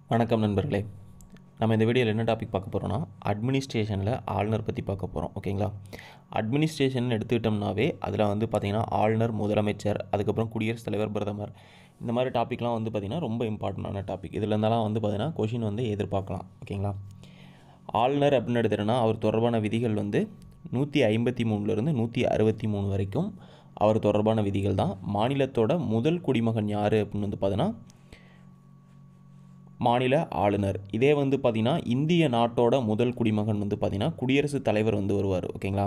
வணக்கம் நண்பர்களே நம்ம இந்த வீடியோவில் என்ன டாபிக் பார்க்க போகிறோம்னா அட்மினிஸ்ட்ரேஷனில் ஆளுநர் பற்றி பார்க்க போகிறோம் ஓகேங்களா அட்மினிஸ்ட்ரேஷன் எடுத்துக்கிட்டோம்னாவே அதில் வந்து பார்த்திங்கன்னா ஆளுநர் முதலமைச்சர் அதுக்கப்புறம் குடியரசுத் தலைவர் பிரதமர் இந்த மாதிரி டாப்பிக்லாம் வந்து பார்த்திங்கன்னா ரொம்ப இம்பார்ட்டண்டான டாபிக் இதில் இருந்தாலும் வந்து பார்த்திங்கன்னா கொஷின் வந்து எதிர்பார்க்கலாம் ஓகேங்களா ஆளுநர் அப்படின்னு எடுத்துட்டோன்னா அவர் தொடர்பான விதிகள் வந்து நூற்றி ஐம்பத்தி மூணுலேருந்து நூற்றி அறுபத்தி மூணு வரைக்கும் அவர் தொடர்பான விதிகள் தான் மாநிலத்தோட முதல் குடிமகன் யார் அப்படின்னு வந்து பார்த்தீங்கன்னா மாநில ஆளுநர் இதே வந்து பார்த்திங்கன்னா இந்திய நாட்டோட முதல் குடிமகன் வந்து பார்த்திங்கன்னா குடியரசுத் தலைவர் வந்து வருவார் ஓகேங்களா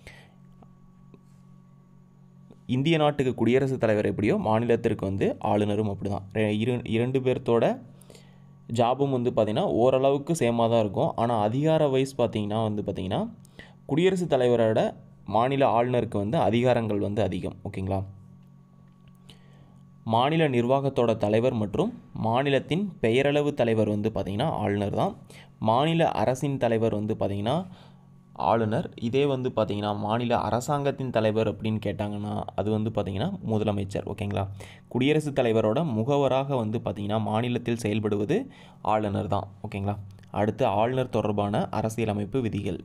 இந்திய நாட்டுக்கு குடியரசுத் தலைவர் எப்படியோ மாநிலத்திற்கு வந்து ஆளுநரும் அப்படி தான் இரு இரண்டு பேர்த்தோட ஜாபும் வந்து பார்த்திங்கன்னா ஓரளவுக்கு சேமாக தான் இருக்கும் ஆனால் அதிகார வைஸ் பார்த்திங்கன்னா வந்து பார்த்திங்கன்னா குடியரசுத் தலைவரோட மாநில ஆளுநருக்கு வந்து அதிகாரங்கள் வந்து அதிகம் ஓகேங்களா மாநில நிர்வாகத்தோட தலைவர் மற்றும் மாநிலத்தின் பெயரளவு தலைவர் வந்து பார்த்திங்கன்னா ஆளுநர் தான் மாநில அரசின் தலைவர் வந்து பார்த்திங்கன்னா ஆளுநர் இதே வந்து பார்த்திங்கன்னா மாநில அரசாங்கத்தின் தலைவர் அப்படின்னு கேட்டாங்கன்னா அது வந்து பார்த்திங்கன்னா முதலமைச்சர் ஓகேங்களா குடியரசுத் தலைவரோட முகவராக வந்து பார்த்திங்கன்னா மாநிலத்தில் செயல்படுவது ஆளுநர் தான் ஓகேங்களா அடுத்து ஆளுநர் தொடர்பான அரசியலமைப்பு விதிகள்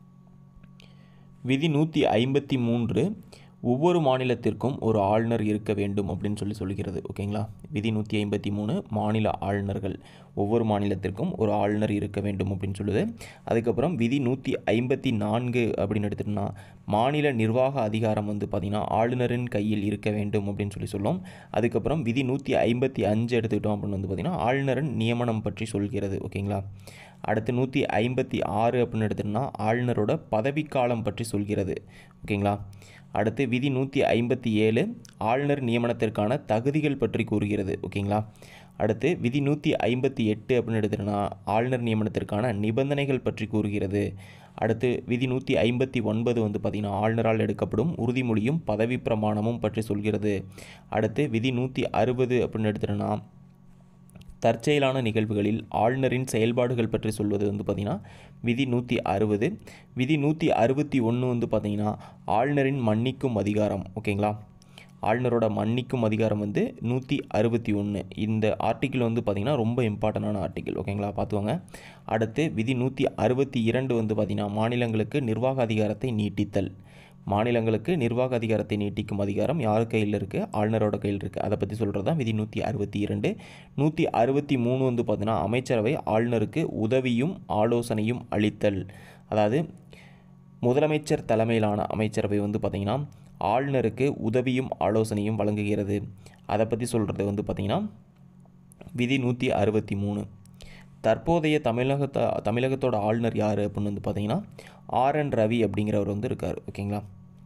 விதி நூற்றி ஐம்பத்தி மூன்று ஒவ்வொரு மாநிலத்திற்கும் ஒரு ஆளுநர் இருக்க வேண்டும் அப்படின்னு சொல்லி சொல்கிறது ஓகேங்களா விதி நூற்றி ஐம்பத்தி மூணு மாநில ஆளுநர்கள் ஒவ்வொரு மாநிலத்திற்கும் ஒரு ஆளுநர் இருக்க வேண்டும் அப்படின்னு சொல்லுது அதுக்கப்புறம் விதி நூற்றி ஐம்பத்தி நான்கு அப்படின்னு எடுத்துட்டோம்னா மாநில நிர்வாக அதிகாரம் வந்து பார்த்திங்கன்னா ஆளுநரின் கையில் இருக்க வேண்டும் அப்படின்னு சொல்லி சொல்லும் அதுக்கப்புறம் விதி நூற்றி ஐம்பத்தி அஞ்சு எடுத்துக்கிட்டோம் அப்படின்னு வந்து பார்த்திங்கன்னா ஆளுநரின் நியமனம் பற்றி சொல்கிறது ஓகேங்களா அடுத்து நூற்றி ஐம்பத்தி ஆறு அப்படின்னு எடுத்துட்டோம்னா ஆளுநரோட பதவிக்காலம் பற்றி சொல்கிறது ஓகேங்களா அடுத்து விதி நூற்றி ஐம்பத்தி ஏழு ஆளுநர் நியமனத்திற்கான தகுதிகள் பற்றி கூறுகிறது ஓகேங்களா அடுத்து விதி நூற்றி ஐம்பத்தி எட்டு அப்படின்னு எடுத்துட்டோம்னா ஆளுநர் நியமனத்திற்கான நிபந்தனைகள் பற்றி கூறுகிறது அடுத்து விதி நூற்றி ஐம்பத்தி ஒன்பது வந்து பார்த்திங்கன்னா ஆளுநரால் எடுக்கப்படும் உறுதிமொழியும் பதவி பிரமாணமும் பற்றி சொல்கிறது அடுத்து விதி நூற்றி அறுபது அப்படின்னு எடுத்துட்டோம்னா தற்செயலான நிகழ்வுகளில் ஆளுநரின் செயல்பாடுகள் பற்றி சொல்வது வந்து பார்த்திங்கன்னா விதி நூற்றி அறுபது விதி நூற்றி அறுபத்தி ஒன்று வந்து பார்த்திங்கன்னா ஆளுநரின் மன்னிக்கும் அதிகாரம் ஓகேங்களா ஆளுநரோட மன்னிக்கும் அதிகாரம் வந்து நூற்றி அறுபத்தி ஒன்று இந்த ஆர்டிக்கிள் வந்து பார்த்திங்கன்னா ரொம்ப இம்பார்ட்டண்டான ஆர்டிக்கிள் ஓகேங்களா பார்த்துவாங்க அடுத்து விதி நூற்றி அறுபத்தி இரண்டு வந்து பார்த்திங்கன்னா மாநிலங்களுக்கு நிர்வாக அதிகாரத்தை நீட்டித்தல் மாநிலங்களுக்கு நிர்வாக அதிகாரத்தை நீட்டிக்கும் அதிகாரம் யார் கையில் இருக்குது ஆளுநரோட கையில் இருக்குது அதை பற்றி சொல்கிறது தான் விதி நூற்றி அறுபத்தி இரண்டு நூற்றி அறுபத்தி மூணு வந்து பார்த்தீங்கன்னா அமைச்சரவை ஆளுநருக்கு உதவியும் ஆலோசனையும் அளித்தல் அதாவது முதலமைச்சர் தலைமையிலான அமைச்சரவை வந்து பார்த்திங்கன்னா ஆளுநருக்கு உதவியும் ஆலோசனையும் வழங்குகிறது அதை பற்றி சொல்கிறது வந்து பார்த்திங்கன்னா விதி நூற்றி அறுபத்தி மூணு தற்போதைய தமிழகத்த தமிழகத்தோட ஆளுநர் யார் அப்படின்னு வந்து பார்த்தீங்கன்னா ஆர் என் ரவி அப்படிங்கிறவர் வந்து இருக்கார் ஓகேங்களா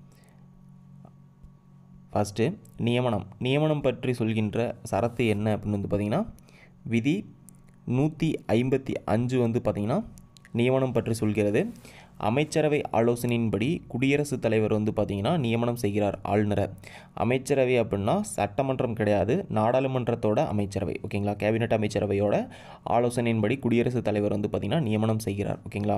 ஃபஸ்ட்டு நியமனம் நியமனம் பற்றி சொல்கின்ற சரத்து என்ன அப்படின்னு வந்து பார்த்திங்கன்னா விதி நூற்றி ஐம்பத்தி அஞ்சு வந்து பார்த்திங்கன்னா நியமனம் பற்றி சொல்கிறது அமைச்சரவை ஆலோசனையின்படி குடியரசுத் தலைவர் வந்து பார்த்திங்கன்னா நியமனம் செய்கிறார் ஆளுநரை அமைச்சரவை அப்படின்னா சட்டமன்றம் கிடையாது நாடாளுமன்றத்தோட அமைச்சரவை ஓகேங்களா கேபினட் அமைச்சரவையோட ஆலோசனையின்படி குடியரசுத் தலைவர் வந்து பார்த்திங்கன்னா நியமனம் செய்கிறார் ஓகேங்களா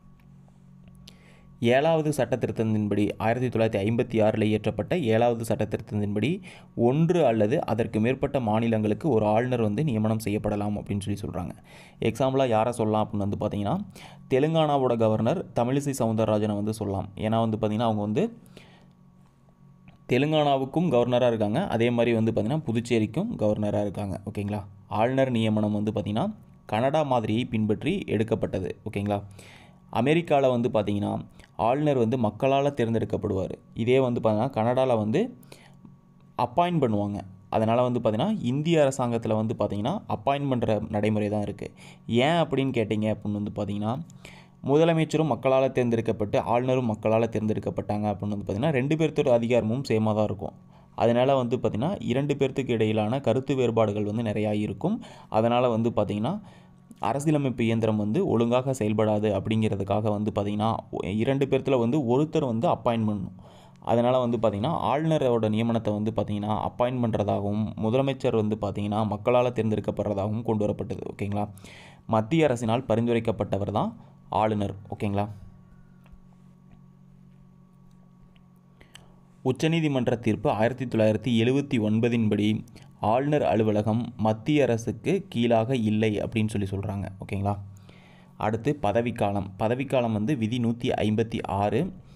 ஏழாவது சட்ட திருத்தத்தின்படி ஆயிரத்தி தொள்ளாயிரத்தி ஐம்பத்தி ஆறில் இயற்றப்பட்ட ஏழாவது சட்ட திருத்தத்தின்படி ஒன்று அல்லது அதற்கு மேற்பட்ட மாநிலங்களுக்கு ஒரு ஆளுநர் வந்து நியமனம் செய்யப்படலாம் அப்படின்னு சொல்லி சொல்கிறாங்க எக்ஸாம்பிளாக யாரை சொல்லலாம் அப்படின்னு வந்து பார்த்தீங்கன்னா தெலுங்கானாவோட கவர்னர் தமிழிசை சவுந்தரராஜனை வந்து சொல்லலாம் ஏன்னா வந்து பார்த்திங்கன்னா அவங்க வந்து தெலுங்கானாவுக்கும் கவர்னராக இருக்காங்க அதே மாதிரி வந்து பார்த்திங்கன்னா புதுச்சேரிக்கும் கவர்னராக இருக்காங்க ஓகேங்களா ஆளுநர் நியமனம் வந்து பார்த்திங்கன்னா கனடா மாதிரியை பின்பற்றி எடுக்கப்பட்டது ஓகேங்களா அமெரிக்காவில் வந்து பார்த்திங்கன்னா ஆளுநர் வந்து மக்களால் தேர்ந்தெடுக்கப்படுவார் இதே வந்து பார்த்தீங்கன்னா கனடாவில் வந்து அப்பாயின்ட் பண்ணுவாங்க அதனால் வந்து பார்த்திங்கன்னா இந்திய அரசாங்கத்தில் வந்து பார்த்திங்கன்னா அப்பாயின்ட் பண்ணுற நடைமுறை தான் இருக்குது ஏன் அப்படின்னு கேட்டிங்க அப்படின்னு வந்து பார்த்திங்கன்னா முதலமைச்சரும் மக்களால் தேர்ந்தெடுக்கப்பட்டு ஆளுநரும் மக்களால் தேர்ந்தெடுக்கப்பட்டாங்க அப்படின்னு வந்து பார்த்திங்கன்னா ரெண்டு பேர்த்தோட அதிகாரமும் சேமாக தான் இருக்கும் அதனால் வந்து பார்த்திங்கன்னா இரண்டு பேர்த்துக்கு இடையிலான கருத்து வேறுபாடுகள் வந்து நிறையா இருக்கும் அதனால் வந்து பார்த்திங்கன்னா அரசியலமைப்பு இயந்திரம் வந்து ஒழுங்காக செயல்படாது அப்படிங்கிறதுக்காக வந்து பார்த்திங்கன்னா இரண்டு பேர்த்தில் வந்து ஒருத்தர் வந்து அப்பாயின்ட் பண்ணணும் அதனால் வந்து பார்த்திங்கன்னா ஆளுநரோட நியமனத்தை வந்து பார்த்திங்கன்னா அப்பாயின்ட் பண்ணுறதாகவும் முதலமைச்சர் வந்து பார்த்திங்கன்னா மக்களால் தேர்ந்தெடுக்கப்படுறதாகவும் கொண்டு வரப்பட்டது ஓகேங்களா மத்திய அரசினால் பரிந்துரைக்கப்பட்டவர் தான் ஆளுநர் ஓகேங்களா உச்சநீதிமன்ற தீர்ப்பு ஆயிரத்தி தொள்ளாயிரத்தி எழுவத்தி ஒன்பதின் படி ஆளுநர் அலுவலகம் மத்திய அரசுக்கு கீழாக இல்லை அப்படின்னு சொல்லி சொல்கிறாங்க ஓகேங்களா அடுத்து பதவிக்காலம் பதவிக்காலம் வந்து விதி நூற்றி ஐம்பத்தி ஆறு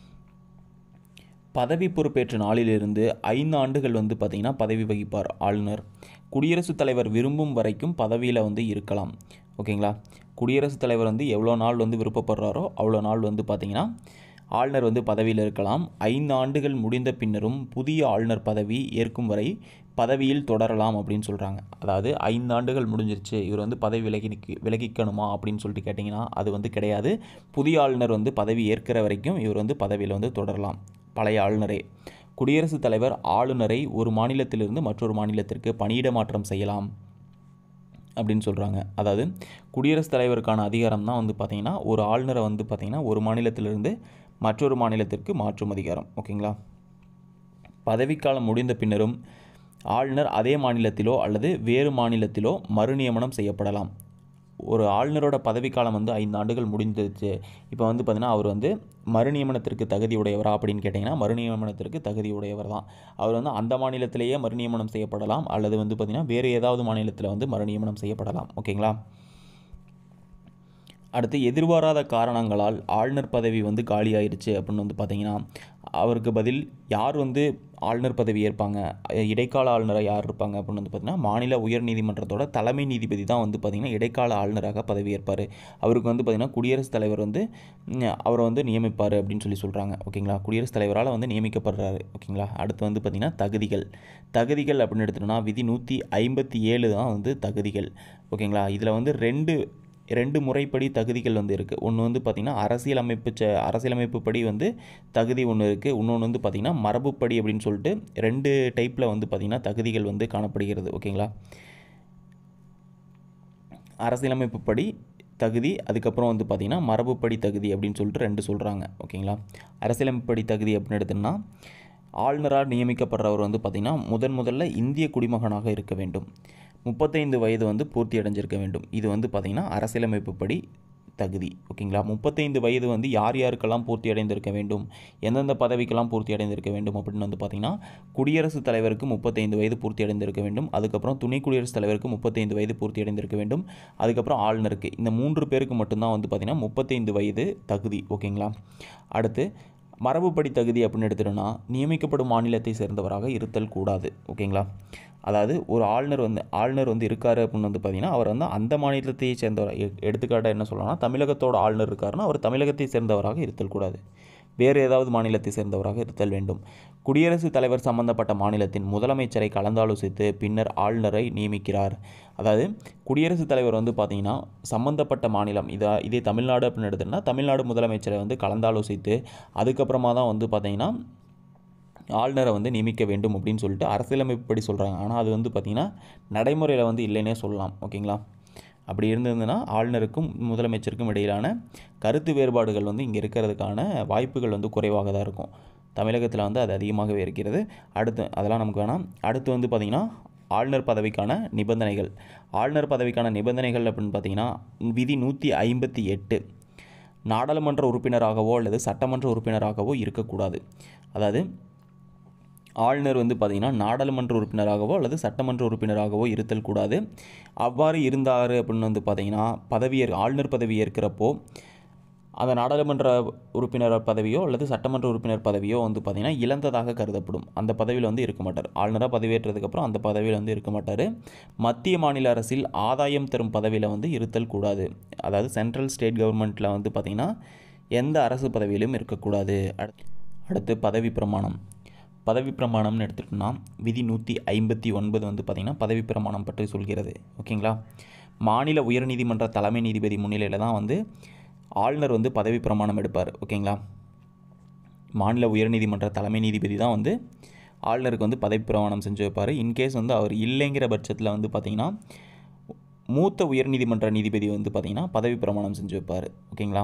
பதவி பொறுப்பேற்ற நாளிலிருந்து ஐந்து ஆண்டுகள் வந்து பார்த்திங்கன்னா பதவி வகிப்பார் ஆளுநர் குடியரசுத் தலைவர் விரும்பும் வரைக்கும் பதவியில் வந்து இருக்கலாம் ஓகேங்களா குடியரசுத் தலைவர் வந்து எவ்வளோ நாள் வந்து விருப்பப்படுறாரோ அவ்வளோ நாள் வந்து பார்த்திங்கன்னா ஆளுநர் வந்து பதவியில் இருக்கலாம் ஐந்து ஆண்டுகள் முடிந்த பின்னரும் புதிய ஆளுநர் பதவி ஏற்கும் வரை பதவியில் தொடரலாம் அப்படின்னு சொல்கிறாங்க அதாவது ஐந்து ஆண்டுகள் முடிஞ்சிருச்சு இவர் வந்து பதவி விலகி நிக்க- விலகிக்கணுமா அப்படின்னு சொல்லிட்டு கேட்டிங்கன்னா அது வந்து கிடையாது புதிய ஆளுநர் வந்து பதவி ஏற்கிற வரைக்கும் இவர் வந்து பதவியில் வந்து தொடரலாம் பழைய ஆளுநரே குடியரசுத் தலைவர் ஆளுநரை ஒரு மாநிலத்திலிருந்து மற்றொரு மாநிலத்திற்கு பணியிட மாற்றம் செய்யலாம் அப்படின்னு சொல்கிறாங்க அதாவது குடியரசுத் தலைவருக்கான அதிகாரம் தான் வந்து பார்த்திங்கன்னா ஒரு ஆளுநரை வந்து பார்த்திங்கன்னா ஒரு மாநிலத்திலிருந்து மற்றொரு மாநிலத்திற்கு மாற்றும் அதிகாரம் ஓகேங்களா பதவிக்காலம் முடிந்த பின்னரும் ஆளுநர் அதே மாநிலத்திலோ அல்லது வேறு மாநிலத்திலோ மறுநியமனம் செய்யப்படலாம் ஒரு ஆளுநரோட பதவிக்காலம் வந்து ஐந்து ஆண்டுகள் முடிந்துருச்சு இப்போ வந்து பார்த்திங்கன்னா அவர் வந்து மறுநியமனத்திற்கு தகுதி உடையவரா அப்படின்னு கேட்டிங்கன்னா மறுநியமனத்திற்கு தகுதி உடையவர் தான் அவர் வந்து அந்த மாநிலத்திலேயே மறுநியமனம் செய்யப்படலாம் அல்லது வந்து பார்த்திங்கன்னா வேறு ஏதாவது மாநிலத்தில் வந்து மறுநியமனம் செய்யப்படலாம் ஓகேங்களா அடுத்து எதிர்பாராத காரணங்களால் ஆளுநர் பதவி வந்து காலியாயிருச்சு அப்படின்னு வந்து பார்த்தீங்கன்னா அவருக்கு பதில் யார் வந்து ஆளுநர் பதவி ஏற்பாங்க அஹ் இடைக்கால ஆளுநராக யார் இருப்பாங்க அப்படின்னு வந்து பார்த்தீங்கன்னா மாநில உயர் நீதிமன்றத்தோட தலைமை நீதிபதி தான் வந்து பார்த்திங்கன்னா இடைக்கால ஆளுநராக பதவி ஏற்பார் அவருக்கு வந்து பார்த்திங்கன்னா குடியரசுத் தலைவர் வந்து ம், அவரை வந்து நியமிப்பார் அப்படின்னு சொல்லி சொல்கிறாங்க ஓகேங்களா குடியரசுத் தலைவரால் வந்து நியமிக்கப்படுறாரு ஓகேங்களா அடுத்து வந்து பார்த்திங்கன்னா தகுதிகள் தகுதிகள் அப்படின்னு எடுத்துட்டோம்னா விதி நூற்றி ஐம்பத்தி ஏழு தான் வந்து தகுதிகள் ஓகேங்களா இதில் வந்து ரெண்டு ரெண்டு முறைப்படி தகுதிகள் வந்து இருக்குது ஒன்று வந்து பார்த்திங்கன்னா அரசியலமைப்பு ச அரசியலமைப்பு படி வந்து தகுதி ஒன்று இருக்குது இன்னொன்று வந்து பார்த்திங்கன்னா மரபுப்படி அப்படின்னு சொல்லிட்டு ரெண்டு டைப்பில் வந்து பார்த்திங்கன்னா தகுதிகள் வந்து காணப்படுகிறது ஓகேங்களா அரசியலமைப்பு படி தகுதி அதுக்கப்புறம் வந்து பார்த்திங்கன்னா மரபுப்படி தகுதி அப்படின்னு சொல்லிட்டு ரெண்டு சொல்கிறாங்க ஓகேங்களா அரசியலமைப்படி தகுதி அப்படின்னு எடுத்தோம்னா ஆளுநராக நியமிக்கப்படுறவர் வந்து பார்த்திங்கன்னா முதன் முதல்ல இந்திய குடிமகனாக இருக்க வேண்டும் முப்பத்தைந்து வயது வந்து பூர்த்தி அடைஞ்சிருக்க வேண்டும் இது வந்து பார்த்திங்கன்னா அரசியலமைப்பு படி தகுதி ஓகேங்களா முப்பத்தைந்து வயது வந்து யார் யாருக்கெல்லாம் பூர்த்தி அடைந்திருக்க வேண்டும் எந்தெந்த பதவிக்கெல்லாம் பூர்த்தி அடைந்திருக்க வேண்டும் அப்படின்னு வந்து பார்த்திங்கன்னா குடியரசுத் தலைவருக்கு முப்பத்தைந்து வயது பூர்த்தி அடைந்திருக்க வேண்டும் அதுக்கப்புறம் துணை குடியரசுத் தலைவருக்கு முப்பத்தைந்து வயது பூர்த்தி அடைந்திருக்க வேண்டும் அதுக்கப்புறம் ஆளுநருக்கு இந்த மூன்று பேருக்கு மட்டும்தான் வந்து பார்த்திங்கன்னா முப்பத்தைந்து வயது தகுதி ஓகேங்களா அடுத்து மரபுப்படி தகுதி அப்படின்னு எடுத்துட்டோம்னா நியமிக்கப்படும் மாநிலத்தை சேர்ந்தவராக இருத்தல் கூடாது ஓகேங்களா அதாவது ஒரு ஆளுநர் வந்து ஆளுநர் வந்து இருக்காரு அப்படின்னு வந்து பார்த்தீங்கன்னா அவர் வந்து அந்த மாநிலத்தை சேர்ந்தவர் எ- எடுத்துக்காட்டாக என்ன சொல்லலாம்னா தமிழகத்தோட ஆளுநர் இருக்காருன்னா அவர் தமிழகத்தை சேர்ந்தவராக இருத்தல் கூடாது வேறு ஏதாவது மாநிலத்தை சேர்ந்தவராக இருத்தல் வேண்டும் குடியரசுத் தலைவர் சம்பந்தப்பட்ட மாநிலத்தின் முதலமைச்சரை கலந்தாலோசித்து பின்னர் ஆளுநரை நியமிக்கிறார் அதாவது குடியரசுத் தலைவர் வந்து பார்த்தீங்கன்னா சம்பந்தப்பட்ட மாநிலம் இதா இதே தமிழ்நாடு அப்படின்னு எடுத்தோம்னா தமிழ்நாடு முதலமைச்சரை வந்து கலந்தாலோசித்து அதுக்கப்புறமா தான் வந்து பார்த்தீங்கன்னா ஆளுநரை வந்து நியமிக்க வேண்டும் அப்படின்னு சொல்லிட்டு அரசியலமைப்புப்படி சொல்கிறாங்க ஆனால் அது வந்து பார்த்திங்கன்னா நடைமுறையில் வந்து இல்லைன்னே சொல்லலாம் ஓகேங்களா அப்படி இருந்ததுன்னா ஆளுநருக்கும் முதலமைச்சருக்கும் இடையிலான கருத்து வேறுபாடுகள் வந்து இங்கே இருக்கிறதுக்கான வாய்ப்புகள் வந்து குறைவாக தான் இருக்கும் தமிழகத்தில் வந்து அது அதிகமாகவே இருக்கிறது அடுத்து அதெல்லாம் நமக்கு வேணாம் அடுத்து வந்து பார்த்திங்கன்னா ஆளுநர் பதவிக்கான நிபந்தனைகள் ஆளுநர் பதவிக்கான நிபந்தனைகள் அப்படின்னு பார்த்தீங்கன்னா விதி நூற்றி ஐம்பத்தி எட்டு நாடாளுமன்ற உறுப்பினராகவோ அல்லது சட்டமன்ற உறுப்பினராகவோ இருக்கக்கூடாது அதாவது ஆளுநர் வந்து பார்த்திங்கன்னா நாடாளுமன்ற உறுப்பினராகவோ அல்லது சட்டமன்ற உறுப்பினராகவோ இருத்தல் கூடாது அவ்வாறு இருந்தார் அப்படின்னு வந்து பார்த்திங்கன்னா பதவியேற் ஆளுநர் பதவி ஏற்கிறப்போ அந்த நாடாளுமன்ற உறுப்பினர் பதவியோ அல்லது சட்டமன்ற உறுப்பினர் பதவியோ வந்து பார்த்திங்கன்னா இழந்ததாக கருதப்படும் அந்த பதவியில் வந்து இருக்க மாட்டார் ஆளுநராக பதவியேற்றதுக்கப்புறம் அந்த பதவியில் வந்து இருக்க மாட்டார் மத்திய மாநில அரசில் ஆதாயம் தரும் பதவியில் வந்து இருத்தல் கூடாது அதாவது சென்ட்ரல் ஸ்டேட் கவர்மெண்ட்டில் வந்து பார்த்திங்கன்னா எந்த அரசு பதவியிலும் இருக்கக்கூடாது அடுத்து அடுத்து பதவி பிரமாணம் பதவி பிரமாணம்னு எடுத்துட்டோம்னா விதி நூற்றி ஐம்பத்தி ஒன்பது வந்து பார்த்திங்கன்னா பதவி பிரமாணம் பற்றி சொல்கிறது ஓகேங்களா மாநில உயர்நீதிமன்ற தலைமை நீதிபதி முன்னிலையில் தான் வந்து ஆளுநர் வந்து பதவி பிரமாணம் எடுப்பார் ஓகேங்களா மாநில உயர்நீதிமன்ற தலைமை நீதிபதி தான் வந்து ஆளுநருக்கு வந்து பதவி பிரமாணம் செஞ்சு வைப்பார் இன்கேஸ் வந்து அவர் இல்லைங்கிற பட்சத்தில் வந்து பார்த்திங்கன்னா மூத்த உயர்நீதிமன்ற நீதிபதி வந்து பார்த்திங்கன்னா பதவி பிரமாணம் செஞ்சு வைப்பார் ஓகேங்களா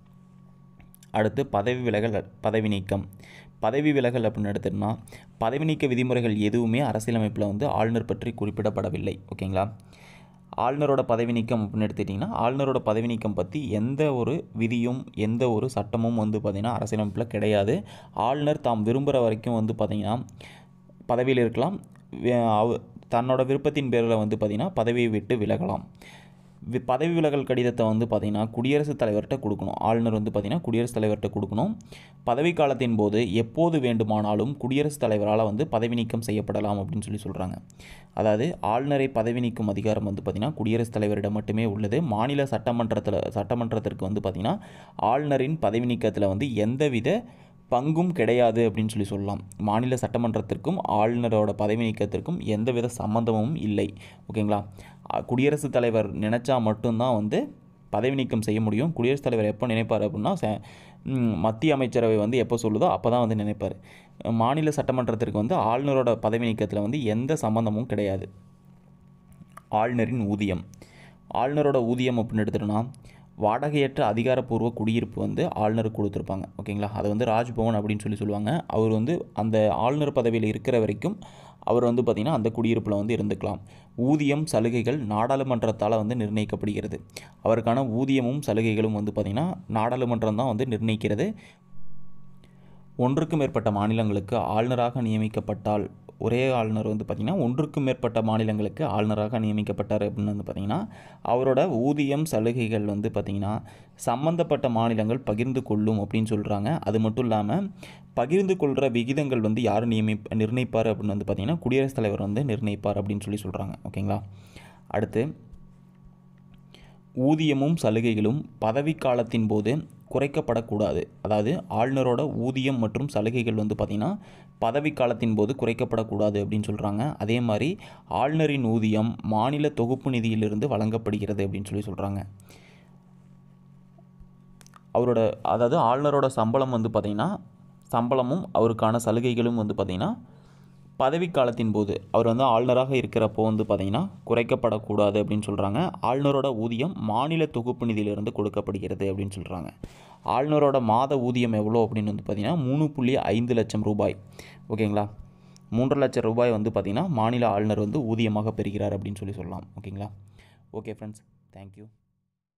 அடுத்து பதவி விலகல் பதவி நீக்கம் பதவி விலகல் அப்படின்னு எடுத்தோம்னா பதவி நீக்க விதிமுறைகள் எதுவுமே அரசியலமைப்பில் வந்து ஆளுநர் பற்றி குறிப்பிடப்படவில்லை ஓகேங்களா ஆளுநரோட பதவி நீக்கம் அப்படின்னு எடுத்துக்கிட்டிங்கன்னா ஆளுநரோட பதவி நீக்கம் பற்றி எந்த ஒரு விதியும் எந்த ஒரு சட்டமும் வந்து பார்த்திங்கன்னா அரசியலமைப்பில் கிடையாது ஆளுநர் தாம் விரும்புகிற வரைக்கும் வந்து பார்த்திங்கன்னா பதவியில் இருக்கலாம் வே- அவ- தன்னோட விருப்பத்தின் பேரில் வந்து பார்த்திங்கன்னா பதவியை விட்டு விலகலாம் வி- பதவி விலகல் கடிதத்தை வந்து பார்த்திங்கன்னா குடியரசுத் தலைவர்கிட்ட கொடுக்கணும் ஆளுநர் வந்து பார்த்திங்கன்னா குடியரசுத் தலைவர்கிட்ட கொடுக்கணும் பதவி காலத்தின் போது எப்போது வேண்டுமானாலும் குடியரசுத் தலைவரால் வந்து பதவி நீக்கம் செய்யப்படலாம் அப்படின்னு சொல்லி சொல்கிறாங்க அதாவது ஆளுநரை பதவி நீக்கும் அதிகாரம் வந்து பார்த்திங்கன்னா குடியரசுத் தலைவரிடம் மட்டுமே உள்ளது மாநில சட்டமன்றத்தில் சட்டமன்றத்திற்கு வந்து பார்த்திங்கன்னா ஆளுநரின் பதவி நீக்கத்தில் வந்து எந்தவித பங்கும் கிடையாது அப்படின்னு சொல்லி சொல்லலாம் மாநில சட்டமன்றத்திற்கும் ஆளுநரோட பதவி நீக்கத்திற்கும் எந்தவித சம்மந்தமும் இல்லை ஓகேங்களா அ, குடியரசுத் தலைவர் நினச்சா மட்டும்தான் வந்து பதவி நீக்கம் செய்ய முடியும் குடியரசுத் தலைவர் எப்போ நினைப்பார் அப்படின்னா ச- ம், மத்திய அமைச்சரவை வந்து எப்போ சொல்லுதோ அப்போ தான் வந்து நினைப்பார் மாநில சட்டமன்றத்திற்கு வந்து ஆளுநரோட பதவி நீக்கத்தில் வந்து எந்த சம்மந்தமும் கிடையாது ஆளுநரின் ஊதியம் ஆளுநரோட ஊதியம் அப்படின்னு எடுத்துட்டோன்னா வாடகையற்ற அதிகாரப்பூர்வ குடியிருப்பு வந்து ஆளுநருக்கு கொடுத்துருப்பாங்க ஓகேங்களா அது வந்து ராஜ்பவன் அப்படின்னு சொல்லி சொல்லுவாங்க அவர் வந்து அந்த ஆளுநர் பதவியில் இருக்கிற வரைக்கும் அவர் வந்து பார்த்திங்கன்னா அந்த குடியிருப்பில் வந்து இருந்துக்கலாம் ஊதியம் சலுகைகள் நாடாளுமன்றத்தால் வந்து நிர்ணயிக்கப்படுகிறது அவருக்கான ஊதியமும் சலுகைகளும் வந்து பார்த்திங்கன்னா நாடாளுமன்றம் தான் வந்து நிர்ணயிக்கிறது ஒன்றுக்கும் மேற்பட்ட மாநிலங்களுக்கு ஆளுநராக நியமிக்கப்பட்டால் ஒரே ஆளுநர் வந்து பார்த்திங்கன்னா ஒன்றுக்கும் மேற்பட்ட மாநிலங்களுக்கு ஆளுநராக நியமிக்கப்பட்டார் அப்படின்னு வந்து பார்த்திங்கன்னா அவரோட ஊதியம் சலுகைகள் வந்து பார்த்திங்கன்னா சம்பந்தப்பட்ட மாநிலங்கள் பகிர்ந்து கொள்ளும் அப்படின்னு சொல்கிறாங்க அது மட்டும் இல்லாமல் பகிர்ந்து கொள்கிற விகிதங்கள் வந்து யார் நியமி நிர்ணயிப்பார் அப்படின்னு வந்து பார்த்திங்கன்னா குடியரசுத் தலைவர் வந்து நிர்ணயிப்பார் அப்படின்னு சொல்லி சொல்கிறாங்க ஓகேங்களா அடுத்து ஊதியமும் சலுகைகளும் பதவிக்காலத்தின் போது குறைக்கப்படக்கூடாது அதாவது ஆளுநரோட ஊதியம் மற்றும் சலுகைகள் வந்து பார்த்திங்கன்னா பதவிக்காலத்தின் போது குறைக்கப்படக்கூடாது அப்படின்னு சொல்கிறாங்க அதே மாதிரி ஆளுநரின் ஊதியம் மாநில தொகுப்பு நிதியிலிருந்து வழங்கப்படுகிறது அப்படின்னு சொல்லி சொல்கிறாங்க அவரோட அதாவது ஆளுநரோட சம்பளம் வந்து பார்த்திங்கன்னா சம்பளமும் அவருக்கான சலுகைகளும் வந்து பார்த்திங்கன்னா பதவிக்காலத்தின் போது அவர் வந்து ஆளுநராக இருக்கிறப்போ வந்து பார்த்திங்கன்னா குறைக்கப்படக்கூடாது அப்படின்னு சொல்கிறாங்க ஆளுநரோட ஊதியம் மாநில தொகுப்பு நிதியிலிருந்து கொடுக்கப்படுகிறது அப்படின்னு சொல்கிறாங்க ஆளுநரோட மாத ஊதியம் எவ்வளோ அப்படின்னு வந்து பார்த்திங்கன்னா மூணு புள்ளி ஐந்து லட்சம் ரூபாய் ஓகேங்களா மூன்றரை லட்சம் ரூபாய் வந்து பார்த்திங்கன்னா மாநில ஆளுநர் வந்து ஊதியமாக பெறுகிறார் அப்படின்னு சொல்லி சொல்லலாம் ஓகேங்களா ஓகே ஃப்ரெண்ட்ஸ் தேங்க்யூ